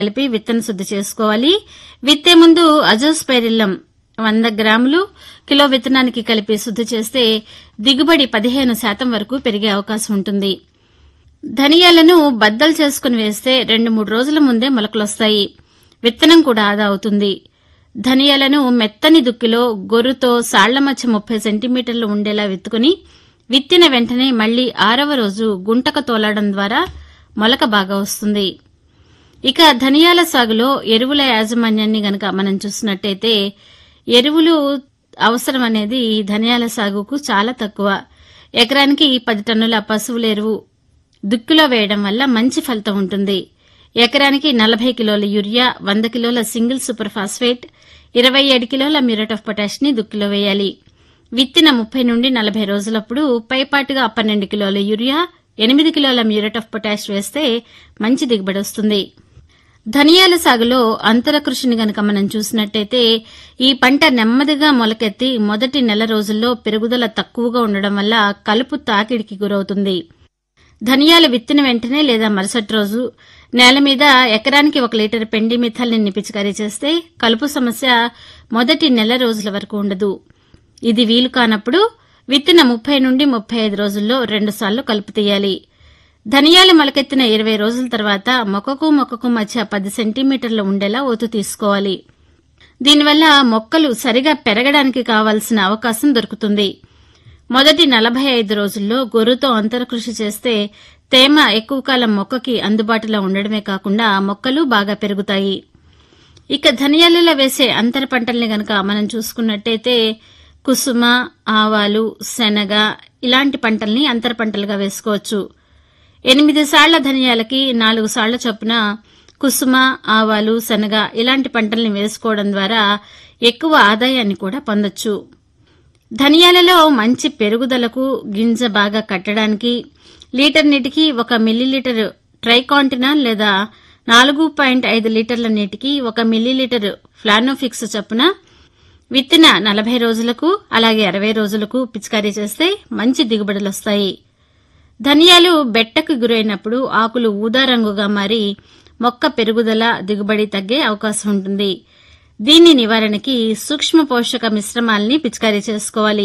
కలిపి విత్తన శుద్ది చేసుకోవాలి విత్తే ముందు అజోస్పైరిల్లం వంద గ్రాములు కిలో విత్తనానికి కలిపి శుద్ది చేస్తే దిగుబడి పదిహేను శాతం వరకు పెరిగే అవకాశం ఉంటుంది ధనియాలను బద్దలు చేసుకుని వేస్తే రెండు మూడు రోజుల ముందే మొలకలొస్తాయి విత్తనం కూడా ఆదా అవుతుంది ధనియాలను మెత్తని దుక్కిలో గొర్రుతో సాళ్ల మధ్య ముప్పై సెంటీమీటర్లు ఉండేలా విత్తుకుని విత్తిన వెంటనే మళ్లీ ఆరవ రోజు గుంటక తోలడం ద్వారా మొలక బాగా వస్తుంది ఇక ధనియాల సాగులో ఎరువుల యాజమాన్యాన్ని గనక మనం చూసినట్టయితే ఎరువులు అవసరం అనేది ధనియాల సాగుకు చాలా తక్కువ ఎకరానికి పది టన్నుల పశువుల ఎరువు దుక్కిలో వేయడం వల్ల మంచి ఫలితం ఉంటుంది ఎకరానికి నలభై కిలోల యూరియా వంద కిలోల సింగిల్ సూపర్ ఫాస్ఫేట్ ఇరవై ఏడు కిలోల మ్యూరేట్ ఆఫ్ పొటాష్ ని దుక్కిలో వేయాలి విత్తిన ముప్పై నుండి నలభై రోజులప్పుడు పైపాటుగా పన్నెండు కిలోల యూరియా ఎనిమిది కిలోల మ్యూరేట్ ఆఫ్ పొటాష్ వేస్తే మంచి దిగుబడి వస్తుంది ధనియాల సాగులో అంతర కృషిని గనక మనం చూసినట్టయితే ఈ పంట నెమ్మదిగా మొలకెత్తి మొదటి నెల రోజుల్లో పెరుగుదల తక్కువగా ఉండడం వల్ల కలుపు తాకిడికి గురవుతుంది ధనియాలు విత్తిన వెంటనే లేదా మరుసటి రోజు నేల మీద ఎకరానికి ఒక లీటర్ పెండి మిథాల్ని పిచికారీ చేస్తే కలుపు సమస్య మొదటి నెల రోజుల వరకు ఉండదు ఇది వీలు కానప్పుడు విత్తిన ముప్పై నుండి ముప్పై ఐదు రోజుల్లో రెండుసార్లు కలుపు తీయాలి ధనియాలు మొలకెత్తిన ఇరవై రోజుల తర్వాత మొక్కకు మొక్కకు మధ్య పది సెంటీమీటర్లు ఉండేలా ఒతు తీసుకోవాలి దీనివల్ల మొక్కలు సరిగా పెరగడానికి కావాల్సిన అవకాశం దొరుకుతుంది మొదటి నలభై ఐదు రోజుల్లో గొర్రుతో అంతరకృషి చేస్తే తేమ ఎక్కువ కాలం మొక్కకి అందుబాటులో ఉండడమే కాకుండా మొక్కలు బాగా పెరుగుతాయి ఇక ధనియాలలో వేసే అంతర పంటల్ని గనక మనం చూసుకున్నట్టయితే కుసుమ ఆవాలు శనగ ఇలాంటి పంటల్ని అంతర పంటలుగా వేసుకోవచ్చు ఎనిమిది సాళ్ల ధనియాలకి నాలుగు సాళ్ల చొప్పున కుసుమ ఆవాలు శనగ ఇలాంటి పంటల్ని వేసుకోవడం ద్వారా ఎక్కువ ఆదాయాన్ని కూడా పొందొచ్చు ధనియాలలో మంచి పెరుగుదలకు గింజ బాగా కట్టడానికి లీటర్ నీటికి ఒక మిల్లీలీటర్ ట్రైకాంటినాల్ లేదా నాలుగు పాయింట్ ఐదు లీటర్ల నీటికి ఒక మిల్లీలీటర్ ఫ్లానోఫిక్స్ చొప్పున విత్తిన నలభై రోజులకు అలాగే అరవై రోజులకు పిచికారీ చేస్తే మంచి దిగుబడులొస్తాయి ధనియాలు బెట్టకు గురైనప్పుడు ఆకులు ఊదా రంగుగా మారి మొక్క పెరుగుదల దిగుబడి తగ్గే అవకాశం ఉంటుంది దీని నివారణకి సూక్ష్మ పోషక మిశ్రమాల్ని పిచికారీ చేసుకోవాలి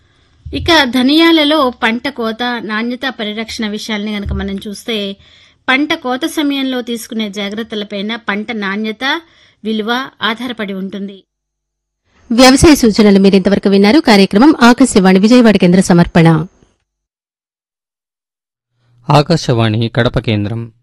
ఇక ధనియాలలో పంట కోత నాణ్యత పరిరక్షణ విషయాల్ని గనక మనం చూస్తే పంట కోత సమయంలో తీసుకునే జాగ్రత్తలపైన పంట నాణ్యత విలువ ఆధారపడి ఉంటుంది వ్యవసాయ సూచనలు మీరింతవరకు విన్నారు కార్యక్రమం ఆకాశవాణి విజయవాడ కేంద్ర సమర్పణ ఆకాశవాణి కడప కేంద్రం